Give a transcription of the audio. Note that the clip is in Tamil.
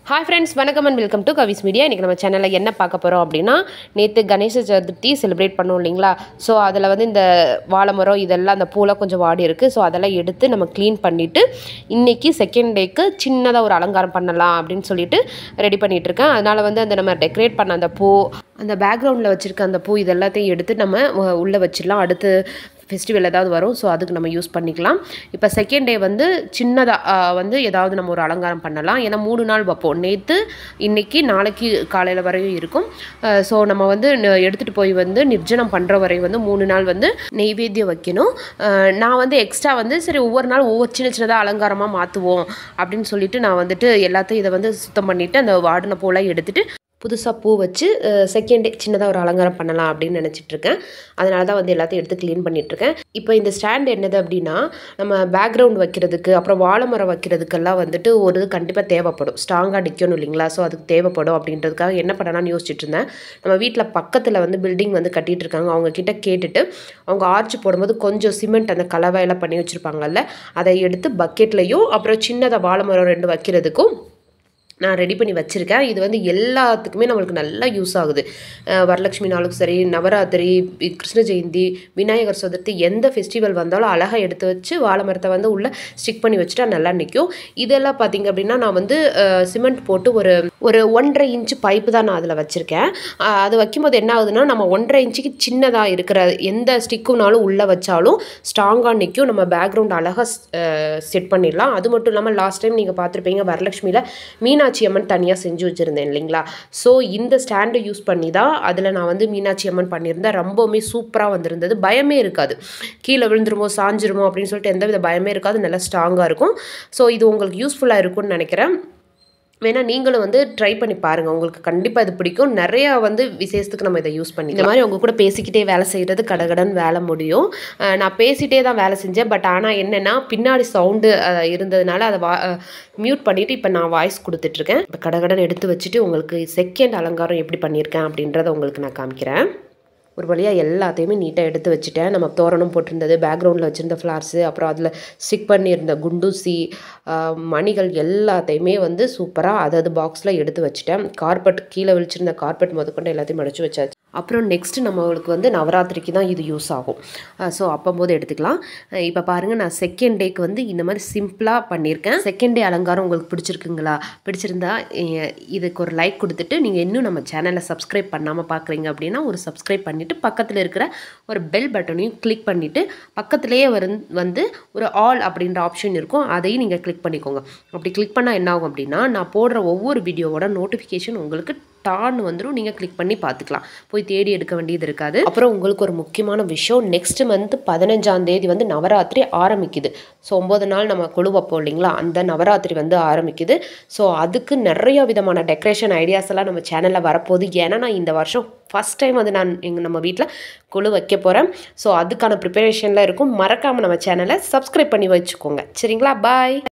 ஹாய் ஃப்ரெண்ட்ஸ் வணக்கம் and welcome to Kavi's media இன்றைக்கி நம்ம சேனலில் என்ன பார்க்க போகிறோம் அப்படின்னா நேற்று கணேச சதுர்த்தி செலிப்ரேட் பண்ணோம் இல்லைங்களா ஸோ அதில் வந்து இந்த வாழை மரம் இதெல்லாம் அந்த பூலாம் கொஞ்சம் வாடி இருக்குது ஸோ அதெல்லாம் எடுத்து நம்ம க்ளீன் பண்ணிவிட்டு இன்றைக்கி செகண்ட் டேக்கு சின்னதாக ஒரு அலங்காரம் பண்ணலாம் அப்படின்னு சொல்லிட்டு ரெடி பண்ணிகிட்டு இருக்கேன் அதனால் வந்து அந்த நம்ம டெக்கரேட் பண்ண அந்த பூ அந்த பேக்ரவுண்டில் வச்சுருக்க அந்த பூ இது எல்லாத்தையும் எடுத்து நம்ம அஹ், உள்ளே வச்சிடலாம் அடுத்து ஃபெஸ்டிவல் ஏதாவது வரும் ஸோ அதுக்கு நம்ம யூஸ் பண்ணிக்கலாம் இப்போ செகண்ட் டே வந்து சின்னதாக வந்து ஏதாவது நம்ம ஒரு அலங்காரம் பண்ணலாம் ஏன்னா மூணு நாள் வைப்போம் நேற்று இன்னைக்கு நாளைக்கு காலையில் வரையும் இருக்கும் ஸோ நம்ம வந்து ந- எடுத்துகிட்டு போய் வந்து நிர்ஜனம் பண்ணுற வரை வந்து மூணு நாள் வந்து நெய்வேத்தியம் வைக்கணும் அஹ், நான் வந்து எக்ஸ்ட்ரா வந்து சரி ஒவ்வொரு நாள் ஒவ்வொரு சின்ன சின்னதாக அலங்காரமாக மாற்றுவோம் அப்படின்னு சொல்லிட்டு நான் வந்துட்டு எல்லாத்தையும் இதை வந்து சுத்தம் பண்ணிவிட்டு அந்த வாடின பூலாம் எடுத்துட்டு புதுசாக பூ வச்சு செகண்ட் டே சின்னதாக ஒரு அலங்காரம் பண்ணலாம் அப்படின்னு நினச்சிட்டு இருக்கேன் அதனால தான் வந்து எல்லாத்தையும் எடுத்து க்ளீன் பண்ணிகிட்ருக்கேன் இப்போ இந்த ஸ்டாண்ட் என்னது அப்படின்னா நம்ம பேக்ரவுண்ட் வைக்கிறதுக்கு அப்புறம் வாழை மரம் வைக்கிறதுக்கெல்லாம் வந்துட்டு ஒரு இது கண்டிப்பாக தேவைப்படும் ஸ்ட்ராங்காக நிற்கணும் இல்லைங்களா ஸோ அதுக்கு தேவைப்படும் அப்படின்றதுக்காக என்ன பண்ணலாம்னு யோசிச்சுட்டு இருந்தேன் நம்ம வீட்டில் பக்கத்தில் வந்து பில்டிங் வந்து கட்டிட்டு இருக்காங்க அவங்க கிட்ட கேட்டுட்டு அவங்க ஆர்ச் போடும்போது கொஞ்சம் சிமெண்ட் அந்த கலவையெல்லாம் பண்ணி வச்சுருப்பாங்கல்ல அதை எடுத்து பக்கெட்லேயும் அப்புறம் சின்னதாக வாழை மரம் ரெண்டு வைக்கிறதுக்கும் நான் ரெடி பண்ணி வச்சுருக்கேன் இது வந்து எல்லாத்துக்குமே நம்மளுக்கு நல்லா யூஸ் ஆகுது அஹ் வரலட்சுமி நாளுக்கும் சரி நவராத்திரி வி- கிருஷ்ண ஜெயந்தி விநாயகர் சதுர்த்தி எந்த ஃபெஸ்டிவல் வந்தாலும் அழகாக எடுத்து வச்சு வாழை மரத்தை வந்து உள்ளே ஸ்டிக் பண்ணி வச்சுட்டா நல்லா நிற்கும் இதெல்லாம் பார்த்தீங்க அப்படின்னா நான் வந்து சிமெண்ட் போட்டு ஒரு ஒரு ஒன்றரை இன்ச்சு பைப்பு தான் நான் அதில் வச்சுருக்கேன் அஹ் அது வைக்கும்போது என்ன ஆகுதுன்னா நம்ம ஒன்றரை இன்ச்சுக்கு சின்னதாக இருக்கிற எந்த ஸ்டிக்குனாலும் உள்ளே வச்சாலும் ஸ்ட்ராங்காக நிற்கும் நம்ம பேக்ரவுண்ட் அழகாக செட் பண்ணிடலாம் அது மட்டும் இல்லாமல் லாஸ்ட் டைம் நீங்கள் பார்த்துருப்பீங்க வரலட்சுமியில் மீனாட்சி அம்மன் தனியாக செஞ்சு வச்சுருந்தேன் இல்லைங்களா ஸோ இந்த ஸ்டாண்டை யூஸ் பண்ணி தான் அதில் நான் வந்து மீனாட்சி அம்மன் பண்ணியிருந்தேன் ரொம்பவுமே சூப்பராக வந்திருந்தது பயமே இருக்காது கீழே விழுந்துருமோ சாஞ்சிருமோ அப்படின்னு சொல்லிட்டு எந்தவித பயமே இருக்காது நல்லா ஸ்ட்ராங்காக இருக்கும் ஸோ இது உங்களுக்கு யூஸ்ஃபுல்லாக இருக்கும்னு நினைக்கிறேன் வேணா நீங்களும் வந்து ட்ரை பண்ணி பாருங்கள் உங்களுக்கு கண்டிப்பாக இது பிடிக்கும் நிறையா வந்து விசேஷத்துக்கு நம்ம இதை யூஸ் பண்ணி இந்த மாதிரி உங்க கூட பேசிக்கிட்டே வேலை செய்கிறது கடகடன் வேலை முடியும் அஹ் நான் பேசிகிட்டே தான் வேலை செஞ்சேன் பட் ஆனால் என்னென்னா பின்னாடி சவுண்டு இருந்ததுனால அதை வா மியூட் பண்ணிவிட்டு இப்போ நான் வாய்ஸ் கொடுத்துட்ருக்கேன் இப்போ கடகடன் எடுத்து வச்சுட்டு உங்களுக்கு செகண்ட் அலங்காரம் எப்படி பண்ணியிருக்கேன் அப்படின்றத உங்களுக்கு நான் காமிக்கிறேன் ஒரு வழியாக எல்லாத்தையுமே நீட்டாக எடுத்து வச்சுட்டேன் நம்ம தோரணம் போட்டிருந்தது பேக்ரவுண்டில் வச்சுருந்த ஃப்ளார்ஸு அப்புறம் அதில் ஸ்டிக் பண்ணியிருந்த குண்டூசி ஆஹ், மணிகள் எல்லாத்தையுமே வந்து சூப்பராக அதாவது பாக்ஸில் எடுத்து வச்சுட்டேன் கார்பெட் கீழே விழிச்சிருந்த கார்பெட் முதற்கொண்டு எல்லாத்தையும் மடிச்சு வச்சாச்சு அப்புறம் நெக்ஸ்ட் நம்மளுக்கு வந்து நவராத்திரிக்கு தான் இது யூஸ் ஆகும் ஸோ அப்போம்போது எடுத்துக்கலாம் இப்போ பாருங்கள் நான் செகண்ட் டேக்கு வந்து இந்த மாதிரி சிம்பிளாக பண்ணியிருக்கேன் செகண்ட் டே அலங்காரம் உங்களுக்கு பிடிச்சிருக்குங்களா பிடிச்சிருந்தா எ- இதுக்கு ஒரு லைக் கொடுத்துட்டு நீங்கள் இன்னும் நம்ம சேனலை சப்ஸ்கிரைப் பண்ணாமல் பார்க்குறீங்க அப்படின்னா ஒரு சப்ஸ்கிரைப் பண்ணிவிட்டு பக்கத்தில் இருக்கிற ஒரு பெல் பட்டனையும் கிளிக் பண்ணிவிட்டு பக்கத்துலேயே வரும் வந்து ஒரு ஆல் அப்படின்ற ஆப்ஷன் இருக்கும் அதையும் நீங்கள் கிளிக் பண்ணிக்கோங்க அப்படி கிளிக் பண்ணால் என்ன ஆகும் அப்படின்னா நான் போடுற ஒவ்வொரு வீடியோவோட நோட்டிஃபிகேஷன் உங்களுக்கு டான்னு வந்துடும் நீங்கள் கிளிக் பண்ணி பார்த்துக்கலாம் போய் தேடி எடுக்க வேண்டியது இருக்காது அப்புறம் உங்களுக்கு ஒரு முக்கியமான விஷயம் நெக்ஸ்ட் மந்த் பதினஞ்சாம் தேதி வந்து நவராத்திரி ஆரம்பிக்குது ஸோ ஒம்பது நாள் நம்ம குழு வைப்போம் இல்லைங்களா அந்த நவராத்திரி வந்து ஆரம்பிக்குது ஸோ அதுக்கு நிறைய விதமான டெக்கரேஷன் ஐடியாஸ் எல்லாம் நம்ம சேனலில் வரப்போகுது ஏன்னா நான் இந்த வருஷம் ஃபஸ்ட் டைம் வந்து நான் எங்கள் நம்ம வீட்டில் குழு வைக்க போகிறேன் ஸோ அதுக்கான ப்ரிப்பரேஷனில் இருக்கும் மறக்காமல் நம்ம சேனலை சப்ஸ்கிரைப் பண்ணி வச்சுக்கோங்க சரிங்களா பாய்